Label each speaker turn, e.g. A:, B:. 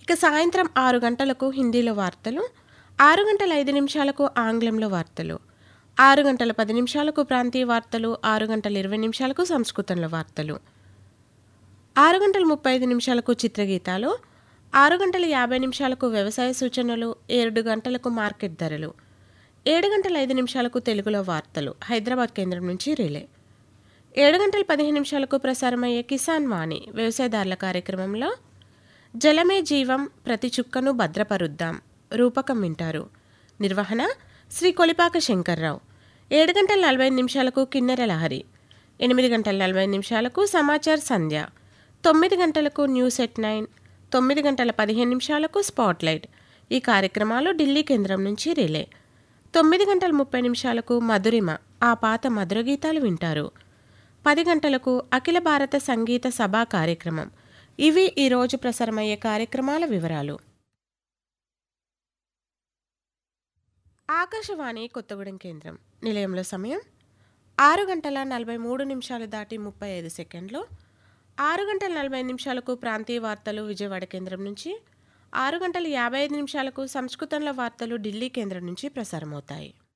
A: ఇక సాయంత్రం ఆరు గంటలకు హిందీలో వార్తలు ఆరు గంటల ఐదు నిమిషాలకు ఆంగ్లంలో వార్తలు ఆరు గంటల పది నిమిషాలకు ప్రాంతీయ వార్తలు ఆరు గంటల ఇరవై నిమిషాలకు సంస్కృతంలో వార్తలు ఆరు గంటల ముప్పై ఐదు నిమిషాలకు చిత్రగీతాలు ఆరు గంటల యాభై నిమిషాలకు వ్యవసాయ సూచనలు ఏడు గంటలకు మార్కెట్ ధరలు ఏడు గంటల ఐదు నిమిషాలకు తెలుగులో వార్తలు హైదరాబాద్ కేంద్రం నుంచి రిలే ఏడు గంటల పదిహేను నిమిషాలకు ప్రసారమయ్యే కిసాన్ వాణి వ్యవసాయదారుల కార్యక్రమంలో జలమే జీవం ప్రతి చుక్కను భద్రపరుద్దాం రూపకం వింటారు నిర్వహణ శ్రీ కొలిపాక శంకర్రావు ఏడు గంటల నలభై ఐదు నిమిషాలకు కిన్నెర లహరి ఎనిమిది గంటల నలభై ఐదు నిమిషాలకు సమాచార్ సంధ్య తొమ్మిది గంటలకు న్యూస్ ఎట్ నైన్ తొమ్మిది గంటల పదిహేను నిమిషాలకు స్పాట్లైట్ ఈ కార్యక్రమాలు ఢిల్లీ కేంద్రం నుంచి రిలే తొమ్మిది గంటల ముప్పై నిమిషాలకు మధురిమ ఆ పాత మధుర గీతాలు వింటారు పది గంటలకు అఖిల భారత సంగీత సభా కార్యక్రమం ఇవి ఈరోజు ప్రసారమయ్యే కార్యక్రమాల వివరాలు ఆకాశవాణి కొత్తగూడెం కేంద్రం నిలయంలో సమయం ఆరు గంటల నలభై మూడు నిమిషాలు దాటి ముప్పై ఐదు సెకండ్లు ఆరు గంటల నలభై ఐదు నిమిషాలకు ప్రాంతీయ వార్తలు విజయవాడ కేంద్రం నుంచి ఆరు గంటల యాభై ఐదు నిమిషాలకు సంస్కృతంలో వార్తలు ఢిల్లీ కేంద్రం నుంచి ప్రసారమవుతాయి